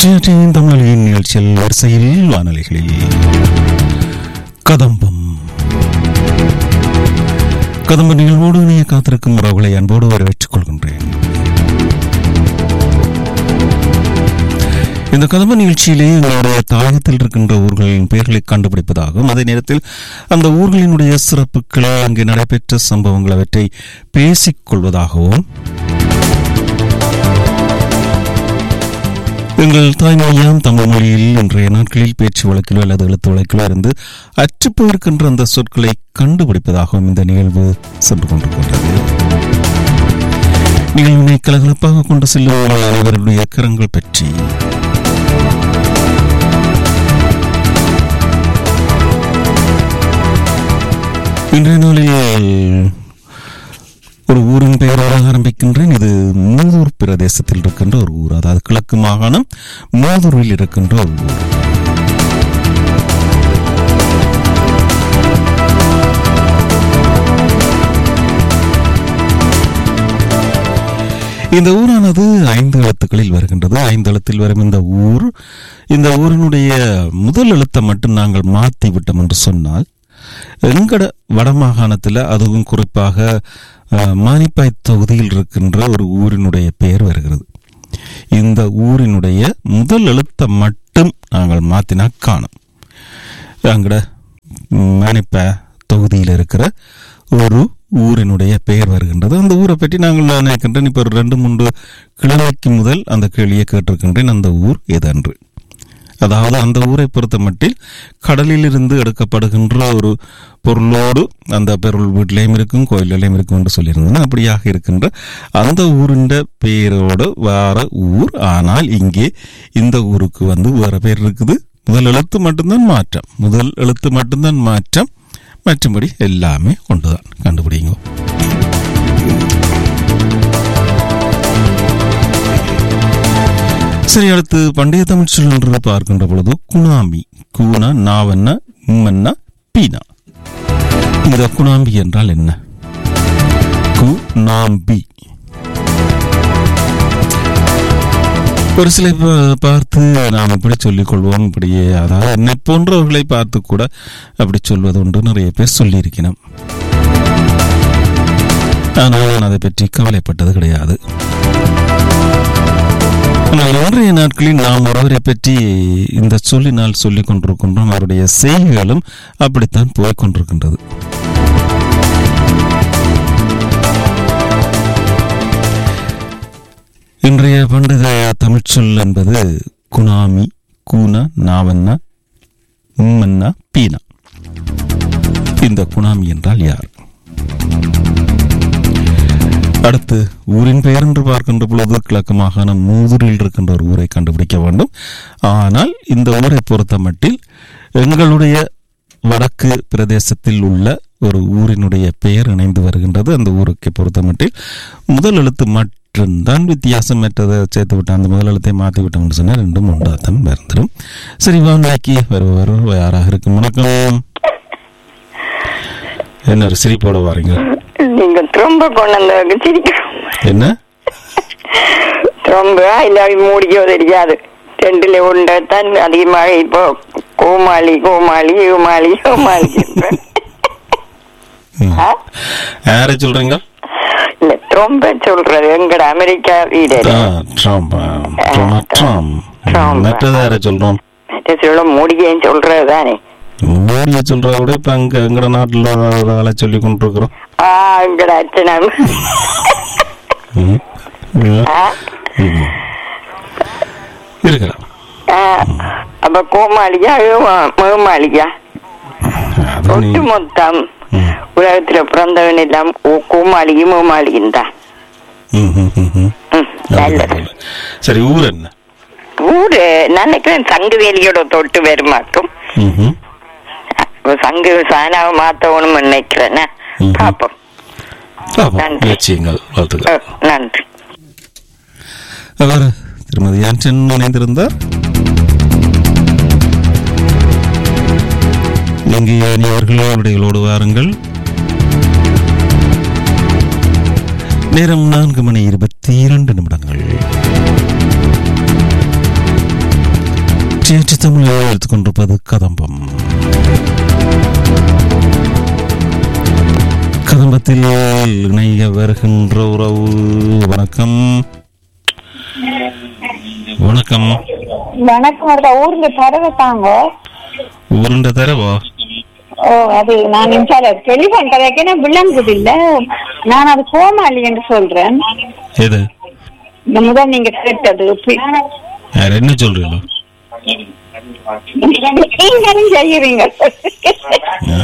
சியாற்றின் தமிழின் நிகழ்ச்சியில் வரிசையில் வானொலிகளில் கதம்பம் கதம்ப நிகழ்வோடு இணைய காத்திருக்கும் உறவுகளை அன்போடு வரவேற்றுக் கொள்கின்றேன் இந்த கதம்ப நிகழ்ச்சியிலே எங்களுடைய தாயகத்தில் இருக்கின்ற ஊர்களின் பெயர்களை கண்டுபிடிப்பதாகவும் அதே நேரத்தில் அந்த ஊர்களினுடைய சிறப்புகள் அங்கே நடைபெற்ற சம்பவங்கள் அவற்றை பேசிக் கொள்வதாகவும் எங்கள் தாய்மொழியாம் தமிழ் மொழியில் இன்றைய நாட்களில் பேச்சு வழக்கிலோ அல்லது எழுத்து வழக்கிலோ இருந்து அற்றுப்போயிருக்கின்ற அந்த சொற்களை கண்டுபிடிப்பதாகவும் இந்த நிகழ்வு சென்று கொண்டிருக்கின்றது நிகழ்வினை கலகலப்பாக கொண்டு செல்லும் உங்கள் அனைவருடைய கரங்கள் பற்றி இன்றைய நாளில் ஒரு ஊரின் பெயரோடு ஆரம்பிக்கின்றேன் இது மூதூர் பிரதேசத்தில் இருக்கின்ற ஒரு ஊர் அதாவது கிழக்கு மாகாணம் மூதூரில் இருக்கின்ற ஒரு ஊர் இந்த ஊரானது ஐந்து எழுத்துக்களில் வருகின்றது ஐந்து எழுத்தில் வரும் இந்த ஊர் இந்த ஊரினுடைய முதல் எழுத்தை மட்டும் நாங்கள் மாற்றி விட்டோம் என்று சொன்னால் எங்கட வடமாகாணத்தில் அதுவும் குறிப்பாக அஹ், மானிப்பாய் தொகுதியில் இருக்கின்ற ஒரு ஊரினுடைய பெயர் வருகிறது இந்த ஊரினுடைய முதல் எழுத்தை மட்டும் நாங்கள் மாற்றினா காணும் அங்கட மானிப்ப தொகுதியில் இருக்கிற ஒரு ஊரினுடைய பெயர் வருகின்றது அந்த ஊரை பற்றி நாங்கள் நான் நினைக்கின்றேன் இப்போ ஒரு ரெண்டு மூன்று கிழமைக்கு முதல் அந்த கேள்வியை கேட்டிருக்கின்றேன் அந்த ஊர் எதன்று அதாவது அந்த ஊரை பொறுத்த மட்டில் கடலில் இருந்து எடுக்கப்படுகின்ற ஒரு பொருளோடு அந்த பொருள் வீட்டிலையும் இருக்கும் கோயிலையும் இருக்கும் என்று சொல்லியிருந்தேன் அப்படியாக இருக்கின்ற அந்த ஊரின் பெயரோடு வேற ஊர் ஆனால் இங்கே இந்த ஊருக்கு வந்து வேற பேர் இருக்குது முதல் எழுத்து மட்டும்தான் மாற்றம் முதல் எழுத்து மட்டும்தான் மாற்றம் மற்றபடி எல்லாமே கொண்டுதான் கண்டுபிடிங்க சரி அடுத்து பண்டைய தமிழ் சொல் என்று பார்க்கின்ற பொழுது குணாம்பி கூனா நாவண்ணா உம்மண்ணா பீனா இந்த குணாம்பி என்றால் என்ன குணாம்பி ஒரு சில ப- பார்த்து நாம் இப்படி சொல்லிக் கொள்வோம் இப்படியே அதாவது என்னை போன்றவர்களை பார்த்து கூட அப்படி சொல்வது உண்டு நிறைய பேர் சொல்லியிருக்கிறோம் ஆனால் நான் அதை பற்றி கவலைப்பட்டது கிடையாது ஆனால் இன்றைய நாட்களில் நாம் ஒருவரை பற்றி இந்த சொல்லினால் சொல்லிக் கொண்டிருக்கின்றோம் அவருடைய செய்திகளும் அப்படித்தான் போய்க் கொண்டிருக்கின்றது இன்றைய பண்டிகை தமிழ் சொல் என்பது குணாமி கூனா நாவண்ணா உம்மண்ணா பீனா இந்த குணாமி என்றால் யார் அடுத்து ஊரின் பெயர் என்று பார்க்கின்ற பொழுது கிழக்கு மாகாணம் மூதூரில் இருக்கின்ற ஒரு ஊரை கண்டுபிடிக்க வேண்டும் ஆனால் இந்த ஊரை பொறுத்த மட்டில் எங்களுடைய வடக்கு பிரதேசத்தில் உள்ள ஒரு ஊரினுடைய பெயர் இணைந்து வருகின்றது அந்த ஊருக்கு பொறுத்த மட்டில் முதல் எழுத்து மட்டும்தான் வித்தியாசம் மற்றதை சேர்த்து விட்டு அந்த முதல் எழுத்தை மாற்றி விட்டோம்னு சொன்னால் ரெண்டும் ஒன்றாதான் மறந்துடும் சரி வாங்கி வருபவர் யாராக இருக்கும் வணக்கம் என்ன ஒரு சிரிப்போட வாரீங்க நீங்க ரொம்ப கொண்டு வந்து சிரிக்கணும் என்ன ரொம்ப இல்ல மூடிக்கோ தெரியாது ரெண்டுல ஒன்றத்தான் அதிகமாக இப்போ கோமாளி கோமாளி கோமாளி கோமாளி ம். ஆ? யாரை சொல்றீங்க இல்ல ரொம்ப சொல்றது எங்கட அமெரிக்கா வீடர் ஆ, ட்ரம்ப் ஆ, டொனால்ட் ட்ரம்ப் ட்ரம்ப். மற்றது யாரை சொல்றோம் சொல்ல மூடிக்கைன்னு சொல்றது தானே மோடியை சொல்றத விட இப்ப அங்க எங்கட நாட்டுல ஆளை சொல்லி கொண்டிருக்கிறோம் ஆ எங்கட அச்சனம் ம். ம். ஆ? ம். இருக்கலாம் ஆ, அப்ப கோமாளியா மேமாளியா அது நீ ஒட்டு மொத்தம் ம். உலகத்துல பிறந்தவன் எல்லாம் ஓ- கோமாளியும் மேமாளியும் தான் ம், ம், ம், ம். ம், நல்லது சரி ஊர் என்ன ஊரு நான் நினைக்கிறேன் சங்கு வேலியோட தொட்டு வருமாக்கும் ம், ம். அப்ப சங்கு சானாவை மாத்தவனும் நினைக்கிறேன் ம்ஹும். பாப்போம் பாப்போம் நன்றி. முயற்சியுங்கள் வாழ்த்துக்கள் அஹ், நன்றி அவர் திருமதி ஆன்சன் இணைந்திருந்தார் இங்கே அணியவர்கள் விடைகளோடு வாருங்கள் நேரம் நான்கு மணி இருபத்தி இரண்டு நிமிடங்கள் டிஎன்டி தமிழில் எடுத்துக் கொண்டிருப்பது கதம்பம் கதம்பத்தில் இணைய வருகின்ற உறவு வணக்கம் வணக்கம் வணக்கம் ஒரு ஊர்ல பறவை தாங்க உருண்ட தரவா ஓ அது நான் இன்சால டெலிபோன் கதைக்கு விளங்குது இல்ல நான் அது கோமாளி என்று சொல்றேன் எது இந்த முதல் நீங்க கேட்டது பி- யார் என்ன சொல்றீங்களோ நீங்களும் செய்யறீங்க ஆ?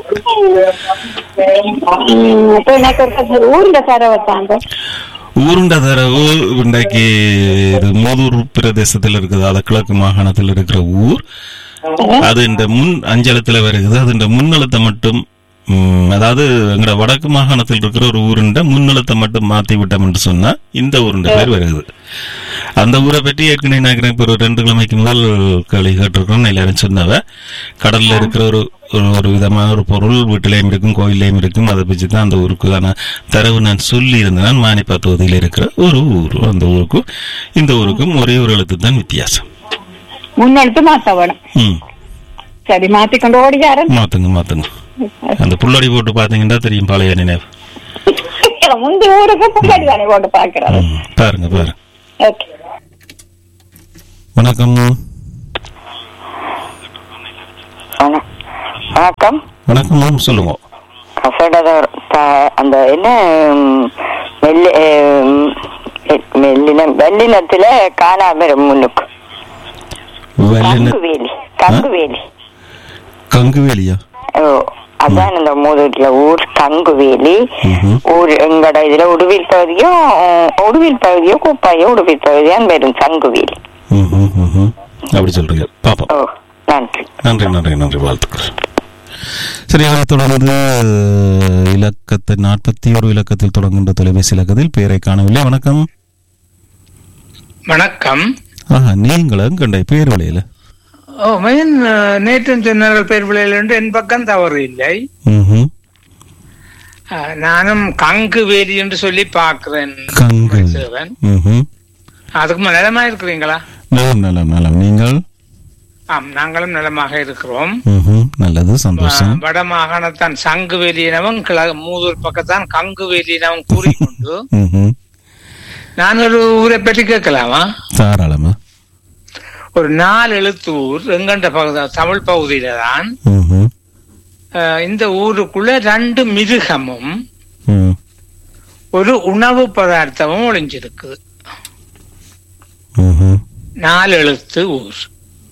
உம், அப்ப எனக்கு ஒரு ஊர்ல பறவை தாங்க உருண்ட தரவு இன்றைக்கு இது மூதூர் பிரதேசத்தில் இருக்குது அது கிழக்கு மாகாணத்தில் இருக்கிற ஊர் அது இந்த முன் அஞ்சலத்துல வருகிறது அது இந்த முன்னெழுத்தை மட்டும் ம், அதாவது எங்கட வடக்கு மாகாணத்தில் இருக்கிற ஒரு ஊருண்ட முன்னெழுத்தை மட்டும் மாத்தி விட்டோம் என்று சொன்னா இந்த ஊருண்ட பேர் வருகிறது அந்த ஊரை பற்றி ஏற்கனவே நினைக்கிறேன் இப்போ ஒரு ரெண்டு கிழமைக்கு முதல் கேள்வி கேட்டிருக்கோம் எல்லாரும் சொன்னவ கடல்ல இருக்கிற ஒரு ஒரு- ஒரு விதமான ஒரு பொருள் வீட்டிலையும் இருக்கும் கோயிலையும் இருக்கும் அதை பற்றி தான் அந்த ஊருக்கான தரவு நான் சொல்லி இருந்தேன் மானிப்பாட்டு பகுதியில் இருக்கிற ஒரு ஊர் அந்த ஊருக்கும் இந்த ஊருக்கும் ஒரே ஒரு எழுத்து தான் வித்தியாசம் முன்னெடுத்து மாத்த வேணும் ம் சரி மாத்திக்கொண்டு ஓடியாரன் மாத்துங்க மாத்துங்க அந்த புள்ளடி போட்டு பாத்தீங்கன்னா தெரியும் பழைய நினைவு முந்தி ஊருக்கு பின்னாடி தானே போட்டு பாக்குறது ம், பாருங்க பாருங்க ஓகே வணக்கம் வண- வணக்கம் வணக்கம் சொல்லுங்க கசடதர் அந்த என்ன ம், மெல்லி ம், எ- மெல்லினம் வெள்ளினத்துல காணாமரம் முன்னுக்கு வெள்ளின கங்குவேலி கங்குவேலி கங்குவேலியா ஓ அதான் இந்த மூதூர்ல ஊர் கங்குவேலி ம்ஹும். ஊர் எங்கட இதுல உடுவில் பகுதியும் உம், உடுவில் பகுதியோ குப்பாயோ உடுவில் பகுதியான் வரும் சங்குவேலி ம், ம், ம், ம். அப்படி சொல்றீங்க பாப்போம் ஓ நன்றி நன்றி நன்றி நன்றி வாழ்த்துக்கள் சரி அதை தொடர்ந்து இலக்கத்தை நாற்பத்தி ஒரு இலக்கத்தில் தொடங்குகின்ற தொலைபேசி இலக்கத்தில் பெயரை காணவில்லை வணக்கம் வணக்கம் ஆஹா நீங்களும் கண்டை பேர் வழியில ஓ மைன் நேற்று சொன்னார்கள் பேர் பிள்ளைகள் என்று என் பக்கம் தவறு இல்லை ம்ஹும். அஹ், நானும் கங்கு வேலி என்று சொல்லி பார்க்கிறேன் கங்கு சேவன் ம்ஹும். அதுக்கு முன்ன நலமா இருக்கிறீங்களா நலம் நலம் நலம் நீங்கள் ஆம் நாங்களும் நலமாக இருக்கிறோம் ம்ஹும். நல்லது சந்தோஷம் அஹ், வட மாகாணத்தான் சங்கு வேலியினவும் கிழ- மூதூர் பக்கத்தான் கங்கு வேலியினவும் கூறிக்கொண்டு ம்ஹும். நான் ஒரு ஊரை பற்றி கேட்கலாமா தாராளமா ஒரு நாலு எழுத்து ஊர் எங்கண்ட பகுதி தமிழ் பகுதியில தான் ம்ஹும். அஹ், இந்த ஊருக்குள்ள ரெண்டு மிருகமும் ம். ஒரு உணவு பதார்த்தமும் ஒளிஞ்சிருக்குது ம்ஹும். நாலு எழுத்து ஊர்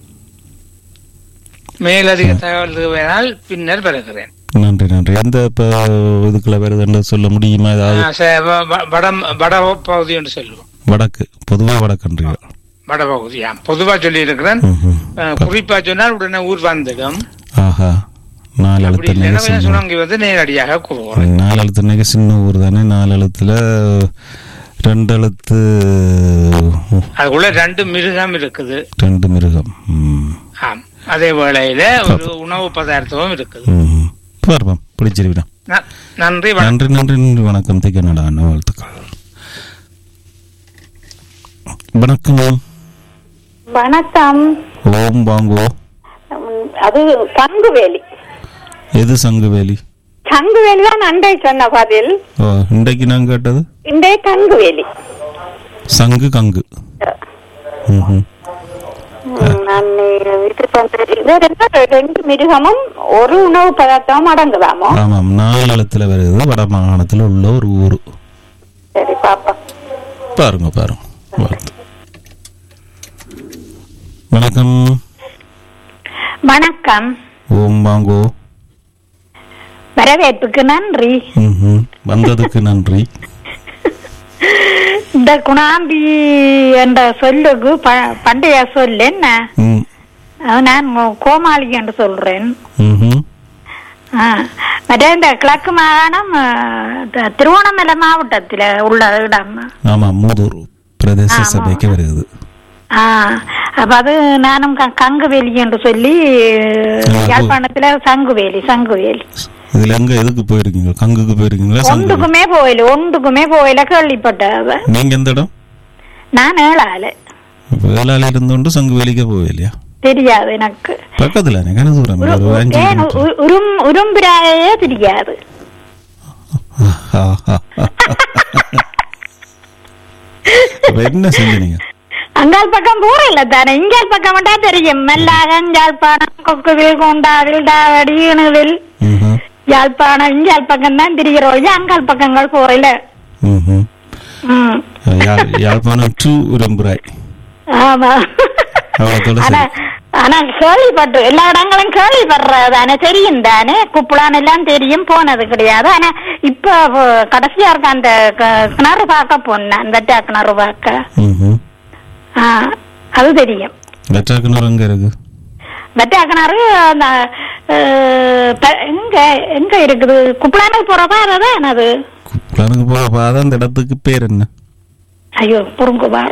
மேலதிக தகவல் வேணால் பின்னர் பெறுகிறேன் நன்றி நன்றி எந்த இப்ப இதுக்குள்ள வருதுன்னு சொல்ல முடியுமா ஏதாவது ஆ, ச- வ- வ- வடம் வட பகுதி என்று சொல்லுவோம் வடக்கு பொதுவா வடக்கன்றீர்கள் வட பகுதியா பொதுவா சொல்லி இருக்கிறேன் ம்ஹும். குறிப்பா சொன்னால் உடனே ஊர் வந்துடும் ஆஹா நாலு அப்படி எழுத்து இல்லைன்னா நெகை கொஞ்சம் சின்ன சுணங்கி வந்து நேரடியாக கூறுவோம் நாலு எழுத்து நெகை சின்ன ஊர் தானே நாலு எழுத்துல ரெண்டு எழுத்து அதுக்குள்ள ரெண்டு மிருகம் இருக்குது ரெண்டு மிருகம் ம். ஆம் அதே வேளையில ஒரு உணவு பதார்த்தமும் இருக்குது ம். பார்ப்போம் பிடிச்சிருவிடும் ந- நன்றி வணக்கம் நன்றி நன்றி நன்றி வணக்கம் திகனடா வாழ்த்துக்கள் வணக்கம் வணக்கம் ஓம் வாங்கோ உம், அது சங்குவேலி எது சங்குவேலி சங்குவேலி தான் அண்டை சொன்ன பதில் ஓ இன்றைக்கு நான் கேட்டது இண்டே கங்குவேலி சங்கு கங்கு ம்ஹும். உம், நான் இது பண்றது இது ரெண்டு ரெண்டு மிருகமும் ஒரு உணவு பதார்த்தமும் அடங்குதாமோ ஆமாம் நாலு எழுத்துல வருது வட மாகாணத்தில் உள்ள ஒரு ஊர் சரி பாப்பா பாருங்க பாருங்க வாழ்த்து. வணக்கம் வணக்கம் ஓம் வாங்கோ வரவேற்புக்கு நன்றி ம்ஹும். வந்ததுக்கு நன்றி இந்த குணாம்பி என்ற சொல்லுக்கு ப- பண்டைய சொல் என்ன ம். அது நான் கோமாளி என்று சொல்றேன் ம்ஹும். ஆ. மற்ற இந்த கிழக்கு மாகாணம் ஆ, த- திருவோணமலை மாவட்டத்தில் உள்ள இடம் ஆமாம் மூதூர் பிரதேச ஆமா. சபைக்கு வருகிறது ஆ அப்ப அது நானும் க- கங்குவேலி என்று சொல்லி ஆ, யாழ்ப்பாணத்துல சங்குவேலி சங்குவேலி இதுல எங்க எதுக்கு போயிருக்கீங்க கங்குக்கு போயிருக்கீங்களா சங்கு ஒன்றுக்குமே போயில ஒன்றுக்குமே போயில கேள்விப்பட்ட நீங்க எந்த இடம் நான் ஏழாளு வேளால இருந்தோண்டு சங்கு வேலிக்கே போகலையா தெரியாது எனக்கு பக்கத்துல எனக்கு தூரம் உரு- ஒரு அஞ்சு ஏன் கிலோமீட்டர். உ- உரும் உரும்பிராயே தெரியாது அப்ப என்ன செஞ்சீங்க அங்கால் பக்கம் போற இல்ல தானே இங்கால் பக்கம் வந்தா தெரியும் மெல்லாகன் யாழ்ப்பாணம் கொக்குவில் கொண்டாவில் டாவடி இணுவில் ம்ஹும். யாழ்ப்பாணம் இங்கால் பக்கம் தான் திரிகிறோம் அங்கால் பக்கங்கள் போறல ம்ஹும். ம் யாழ்- யாழ்ப்பாணம் டு உரம்புராய் ஆமா அவ்வளோத்தோட ஆனா சரி ஆனா கேள்விப்பட்டு எல்லா இடங்களும் கேள்விப்படுறதானே தெரியும் தானே குப்புளான் எல்லாம் தெரியும் போனது கிடையாது ஆனா இப்ப அஹ், கடைசியா இருக்க அந்த க- கிணறு பார்க்க போனேன் அந்த வெட்டா கிணறு பார்க்க ம்ஹும். ஆ, அது தெரியும் வெட்டாக்குனர் எங்க இருக்கு வெட்டா கிணறு அந்த அஹ், ப- எங்க எங்க இருக்குது குப்புளானுக்கு போறதா அதுதான் அது குப்பலானுக்கு போக பாத அந்த இடத்துக்கு பேர் என்ன ஐயோ புருங்குபார்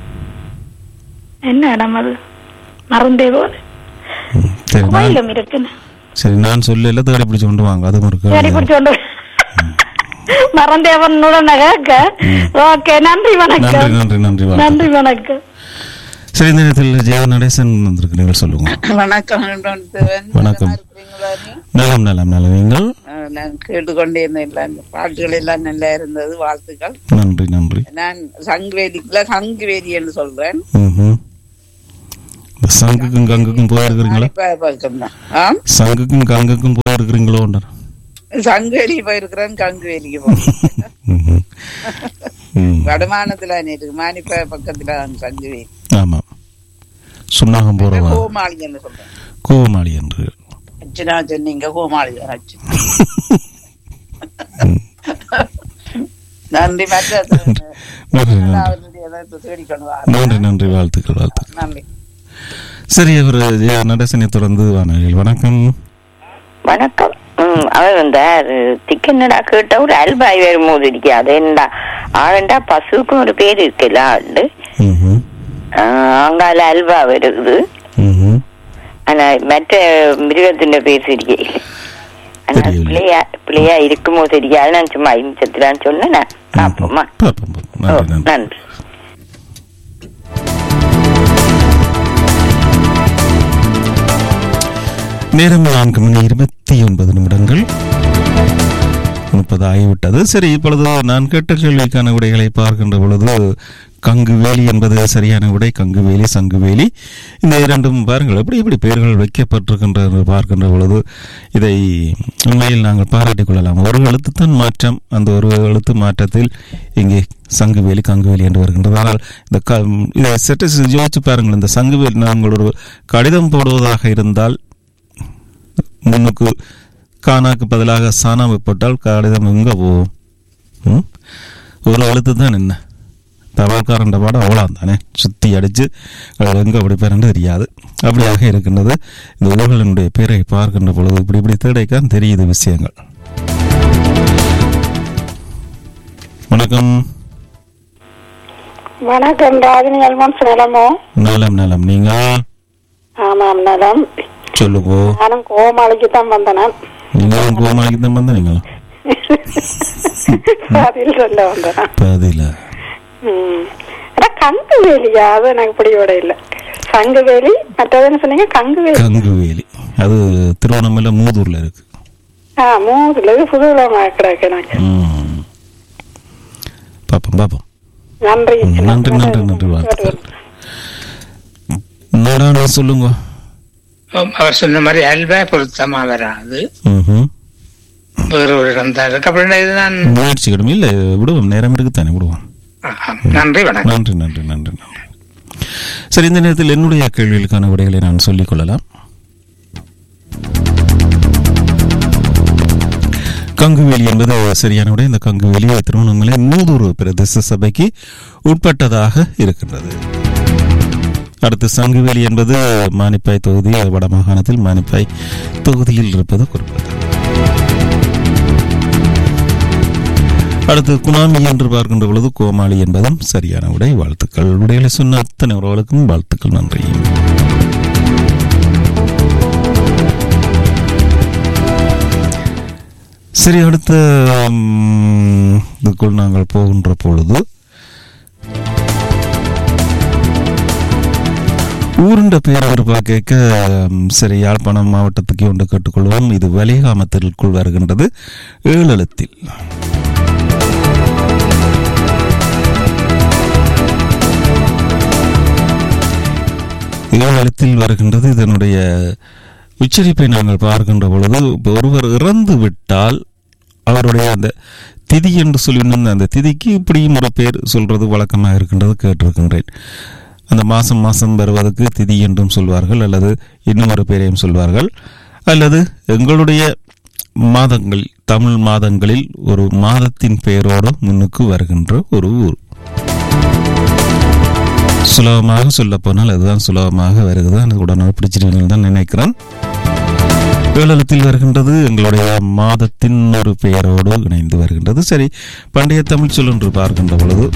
என்ன இடம் அது மறந்தே போது ம், சரி நான் கோயிலும் இருக்குன்னு சரி நான் சொல்லல தேடி பிடிச்சு கொண்டு வாங்க அது ஒரு சரி கேள்வி. பிடிச்சோண்டு மறந்தேவனுடன் கேட்க ஓகே நன்றி நன்றி வணக்கம் நன்றி நன்றி வாழ்த்துக்கள். நன்றி வணக்கம் சரி இந்த நேரத்தில் ஜெய நடேசன் வந்திருக்கு நீங்கள் சொல்லுங்க வணக்கம் நண்பன். வணக்கம். நலமா இருக்கிறீங்களா நீ? நலம் நலம் நலம் நீங்கள் அஹ் நான் கேட்டுக்கொண்டே இருந்தேன் எல்லாம் இந்த பாட்டுகள் எல்லாம் நல்லா இருந்தது வாழ்த்துக்கள் நன்றி நன்றி நான் சங்குவேலிக்குள்ள கங்குவேலி என்று சொல்றேன் ம்ஹும். இந்த சங்குக்கும் கங்குக்கும் போயிருக்கிறீங்களா இப்ப பக்கம்தான் ஆம் சங்குக்கும் கங்குக்கும் போயிருக்கிறீங்களோ சங்குவேலி போயிருக்கிறேன் கங்குவேலிக்கு போகிறேன் ம்ஹும். ம். வடமானத்துல இருக்கு மானிப்ப பக்கத்துல தான் சங்குவேலி ஆமாம் சுண்ணாகம் போறவா கோமாளி என்று சொல்றேன் கோமாளி என்று அச்சுனா சொன்னீங்க கோமாளி தான் அச்சு நன்றி மற்ற நன்றி நன்றி அவருடைய இதை தேடிக்கொண்டு வா. நன்றி நன்றி வாழ்த்துக்கள் வாழ்த்துக்கள் நன்றி சரி அவர் ஜெய நடேசனை தொடர்ந்து வானொலியில் வணக்கம் வணக்கம் ம், அவர் இந்த திக்கன்னடா கேட்ட ஒரு அல்பாய் வரும்போது இருக்காது என்னடா ஆண்டா பசுக்கும் ஒரு பேர் இருக்குல்ல ஆண்டு ம்ஹும். அங்கால அல்வா வருது ம்ஹும். ஆனா மற்ற மிருகத்தின் பேர் இருக்கே ஆனா தெரியவில்லை. பிள்ளையா பிள்ளையா இருக்குமோ தெரியாது நான் சும்மா ஐம்பத்திலான்னு சொன்னேன் பாப்போமா பார்ப்போம் பார்ப்போம். ஓ, நன்றி நன்றி நன்றி நேரம் நான்கு மணி இருபத்தி ஒன்பது நிமிடங்கள் முப்பது ஆகிவிட்டது சரி இப்பொழுது நான் கேட்ட கேள்விக்கான விடைகளை பார்க்கின்ற பொழுது கங்கு வேலி என்பது சரியான விடை கங்கு வேலி சங்கு வேலி இந்த இரண்டும் பாருங்கள் எப்படி எப்படி பெயர்கள் வைக்கப்பட்டிருக்கின்ற என்று பார்க்கின்ற பொழுது இதை உண்மையில் நாங்கள் பாராட்டிக் கொள்ளலாம் ஒரு எழுத்துத்தான் மாற்றம் அந்த ஒரு எழுத்து மாற்றத்தில் இங்கே சங்கு வேலி கங்கு வேலி என்று வருகின்றது ஆனால் இந்த க இதை சற்று யோசிச்சு பாருங்கள் இந்த சங்கு வேலி நாங்கள் ஒரு கடிதம் போடுவதாக இருந்தால் முன்னுக்கு கானாக்கு பதிலாக சானாவை போட்டால் கடிதம் எங்க போகும் ம்? ஒரு எழுத்து தான் என்ன தபால்காரன் பாடம் அவ்வளோ தானே சுத்தி அடிச்சு அவர் எங்க படிப்பாருன்னு தெரியாது அப்படியாக இருக்கின்றது இந்த ஊர்களினுடைய பேரை பார்க்கின்ற பொழுது இப்படி இப்படி தேடைக்கான் தெரியுது விஷயங்கள் வணக்கம் வணக்கம் ராஜினி அல்மான்ஸ் நலமோ நலம் நலம் நீங்க ஆமாம் நலம் சொல்லுங்க நானும் கோமாளிக்கு தான் வந்தேன் நீங்களும் கோமாளிக்கு தான் வந்தீங்களா பதில் சொல்ல வந்தேன் பதில ம். அதான் கங்கு வேலியா அது எனக்கு பிடிவோட இல்ல சங்கு வேலி மற்றது என்ன சொன்னீங்க கங்கு வேலி கங்குவேலி அது திருவண்ணாமலை மூதூர்ல இருக்கு ஆ மூதுல இது புதுவிழமா கிடக்கு எனக்கு ம். பாப்போம் பாப்போம் நன்றி ம், நன்றி நன்றி நன்றி வாழ்த்துக்கள் நாடான சொல்லுங்க ஆம், அவர் சொன்ன மாதிரி அல்வா பொருத்தமா வராது ம்ஹும். வேற ஒரு இடம் தான் இருக்கு அப்படின்னா இது நான் முயற்சிக்கிடும் இல்ல விடுவோம் நேரம் இருக்குத்தானே விடுவோம் ஆ, ஆ. நன்றி வணக்கம் நன்றி நன்றி நன்றி நன்றி சரி இந்த நேரத்தில் என்னுடைய கேள்விகளுக்கான விடைகளை நான் சொல்லிக் கொள்ளலாம் கங்குவேலி என்பது சரியான விடை இந்த கங்குவேலி திருவண்ணாமலை மூதூர் பிரதேச சபைக்கு உட்பட்டதாக இருக்கின்றது அடுத்து சங்குவேலி என்பது மானிப்பாய் தொகுதி அது வடமாகாணத்தில் மானிப்பாய் தொகுதியில் இருப்பது குறிப்பிட்டது அடுத்து குணாமி என்று பார்க்கின்ற பொழுது கோமாளி என்பதும் சரியான விடை வாழ்த்துக்கள் விடைகளை சொன்ன அத்தனை உறவுகளுக்கும் வாழ்த்துக்கள் நன்றி சரி அடுத்த ம், இதுக்குள் நாங்கள் போகின்ற பொழுது ஊருண்ட பேர் ஒரு கேட்க ம், சரி யாழ்ப்பாணம் மாவட்டத்துக்கு ஒன்று கேட்டுக்கொள்வோம் இது வலிகாமத்திற்குள் வருகின்றது ஏழெழுத்தில் ஏழெழுத்தில் வருகின்றது இதனுடைய உச்சரிப்பை நாங்கள் பார்க்கின்ற பொழுது இப்ப ஒருவர் இறந்து விட்டால் அவருடைய அந்த திதி என்று சொல்லியிருந்த அந்த திதிக்கு இப்படியும் ஒரு பேர் சொல்றது வழக்கமாக இருக்கின்றது கேட்டிருக்கின்றேன் அந்த மாசம் மாசம் வருவதற்கு திதி என்றும் சொல்வார்கள் அல்லது இன்னும் ஒரு பேரையும் சொல்வார்கள் அல்லது எங்களுடைய மாதங்கள் தமிழ் மாதங்களில் ஒரு மாதத்தின் பெயரோடு முன்னுக்கு வருகின்ற ஒரு ஊர் சுலபமாக சொல்ல போனால் அதுதான் சுலபமாக வருகிறது அந்த உடனே பிடிச்சிருக்கீங்க தான் நினைக்கிறேன் ஏழத்தில் வருகின்றது எங்களுடைய மாதத்தின் ஒரு பெயரோடு இணைந்து வருகின்றது சரி பண்டைய தமிழ் சொல் என்று பார்க்கின்ற பொழுது